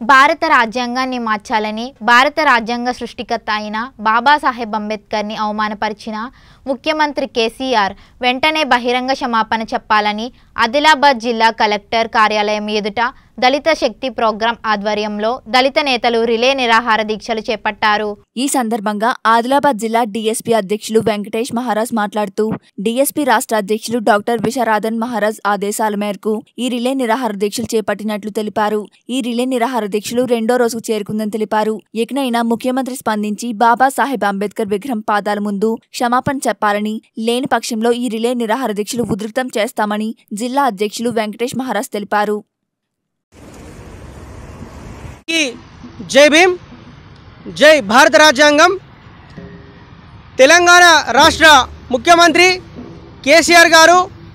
భారత రాజ్యాంగాన్ని మార్చాలని భారత రాజ్యాంగ సృష్టికర్త అయిన బాబాసాహెబ్ అంబేద్కర్ని అవమానపరిచిన ముఖ్యమంత్రి కేసీఆర్ వెంటనే బహిరంగ క్షమాపణ చెప్పాలని ఆదిలాబాద్ జిల్లా కలెక్టర్ కార్యాలయం ఎదుట దళిత శక్తి ప్రోగ్రాం ఆధ్వర్యంలో దళిత నేతలు రిలే నిరాహార దీక్షలు చేపట్టారు ఈ సందర్భంగా ఆదిలాబాద్ జిల్లా డీఎస్పీ అధ్యక్షులు వెంకటేష్ మహారాజ్ మాట్లాడుతూ డీఎస్పీ రాష్ట్ర అధ్యక్షులు డాక్టర్ విశారాధన్ మహారాజ్ ఆదేశాల మేరకు ఈ రిలే నిరాహార దీక్షలు చేపట్టినట్లు తెలిపారు ఈ రిలే నిరాహార దీక్షలు రెండో రోజుకు చేరుకుందని తెలిపారు ఎకనైనా ముఖ్యమంత్రి స్పందించి బాబా సాహెబ్ అంబేద్కర్ విగ్రహం పాదాల ముందు క్షమాపణ చెప్పాలని లేని పక్షంలో ఈ రిలే నిరాహార దీక్షలు ఉధృతం చేస్తామని జిల్లా అధ్యక్షులు వెంకటేష్ మహారాజ్ తెలిపారు కి జై భీమ్ జై భారత రాజ్యాంగం తెలంగాణ రాష్ట్ర ముఖ్యమంత్రి కేసీఆర్ గారు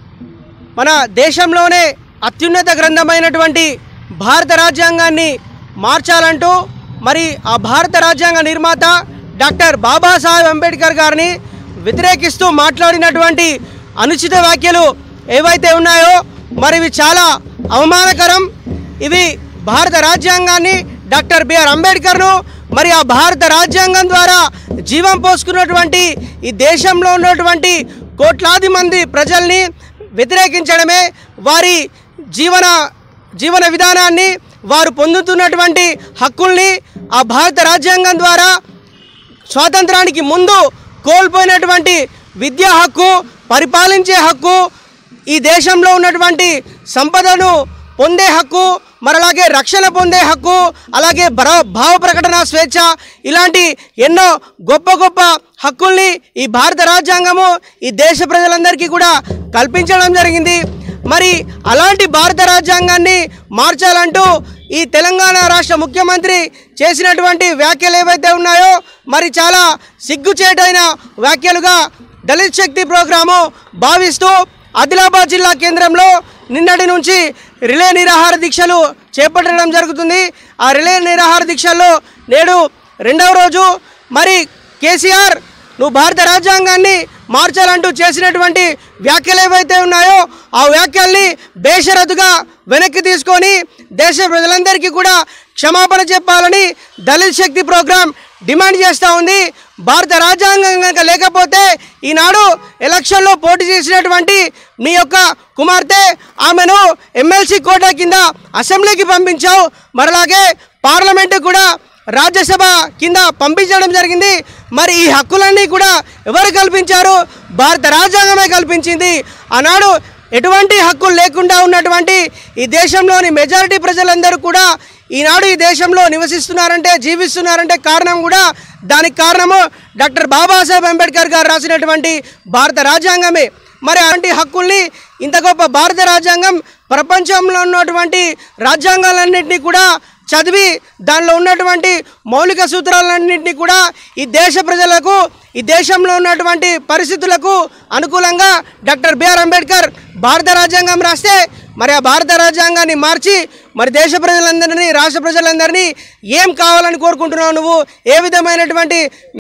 మన దేశంలోనే అత్యున్నత గ్రంథమైనటువంటి భారత రాజ్యాంగాన్ని మార్చాలంటూ మరి ఆ భారత రాజ్యాంగ నిర్మాత డాక్టర్ బాబాసాహెబ్ అంబేద్కర్ గారిని వ్యతిరేకిస్తూ మాట్లాడినటువంటి అనుచిత వ్యాఖ్యలు ఏవైతే ఉన్నాయో మరి ఇవి చాలా అవమానకరం ఇవి భారత రాజ్యాంగాన్ని డాక్టర్ బిఆర్ అంబేద్కర్ను మరి ఆ భారత రాజ్యాంగం ద్వారా జీవం పోసుకున్నటువంటి ఈ దేశంలో ఉన్నటువంటి కోట్లాది మంది ప్రజల్ని వ్యతిరేకించడమే వారి జీవన జీవన విధానాన్ని వారు పొందుతున్నటువంటి హక్కుల్ని ఆ భారత రాజ్యాంగం ద్వారా స్వాతంత్రానికి ముందు కోల్పోయినటువంటి విద్యా హక్కు పరిపాలించే హక్కు ఈ దేశంలో ఉన్నటువంటి సంపదను పొందే హక్కు మరి అలాగే రక్షణ పొందే హక్కు అలాగే భర భావ ప్రకటన స్వేచ్ఛ ఇలాంటి ఎన్నో గొప్ప గొప్ప హక్కుల్ని ఈ భారత రాజ్యాంగము ఈ దేశ ప్రజలందరికీ కూడా కల్పించడం జరిగింది మరి అలాంటి భారత రాజ్యాంగాన్ని మార్చాలంటూ ఈ తెలంగాణ రాష్ట్ర ముఖ్యమంత్రి చేసినటువంటి వ్యాఖ్యలు ఏవైతే ఉన్నాయో మరి చాలా సిగ్గుచేటైన వ్యాఖ్యలుగా దళిత్ శక్తి ప్రోగ్రాము భావిస్తూ ఆదిలాబాద్ జిల్లా కేంద్రంలో నిన్నటి నుంచి రిలే నిరాహార దీక్షలు చేపట్టడం జరుగుతుంది ఆ రిలే నిరాహార దీక్షల్లో నేడు రెండవ రోజు మరి కేసీఆర్ నువ్వు భారత రాజ్యాంగాన్ని మార్చాలంటూ చేసినటువంటి వ్యాఖ్యలు ఏవైతే ఉన్నాయో ఆ వ్యాఖ్యల్ని బేషరతుగా వెనక్కి తీసుకొని దేశ ప్రజలందరికీ కూడా క్షమాపణ చెప్పాలని దళిత్ శక్తి ప్రోగ్రాం డిమాండ్ చేస్తూ ఉంది భారత రాజ్యాంగం కనుక లేకపోతే ఈనాడు ఎలక్షన్లో పోటీ చేసినటువంటి మీ యొక్క కుమార్తె ఆమెను ఎమ్మెల్సీ కోటా కింద అసెంబ్లీకి పంపించావు మరలాగే పార్లమెంటు కూడా రాజ్యసభ కింద పంపించడం జరిగింది మరి ఈ హక్కులన్నీ కూడా ఎవరు కల్పించారు భారత రాజ్యాంగమే కల్పించింది ఆనాడు ఎటువంటి హక్కులు లేకుండా ఉన్నటువంటి ఈ దేశంలోని మెజారిటీ ప్రజలందరూ కూడా ఈనాడు ఈ దేశంలో నివసిస్తున్నారంటే జీవిస్తున్నారంటే కారణం కూడా దానికి కారణము డాక్టర్ బాబాసాహెబ్ అంబేద్కర్ గారు రాసినటువంటి భారత రాజ్యాంగమే మరి అలాంటి హక్కుల్ని ఇంత గొప్ప భారత రాజ్యాంగం ప్రపంచంలో ఉన్నటువంటి రాజ్యాంగాలన్నింటినీ కూడా చదివి దానిలో ఉన్నటువంటి మౌలిక సూత్రాలన్నింటినీ కూడా ఈ దేశ ప్రజలకు ఈ దేశంలో ఉన్నటువంటి పరిస్థితులకు అనుకూలంగా డాక్టర్ బిఆర్ అంబేద్కర్ భారత రాజ్యాంగం రాస్తే మరి ఆ భారత రాజ్యాంగాన్ని మార్చి మరి దేశ ప్రజలందరినీ రాష్ట్ర ప్రజలందరినీ ఏం కావాలని కోరుకుంటున్నావు నువ్వు ఏ విధమైనటువంటి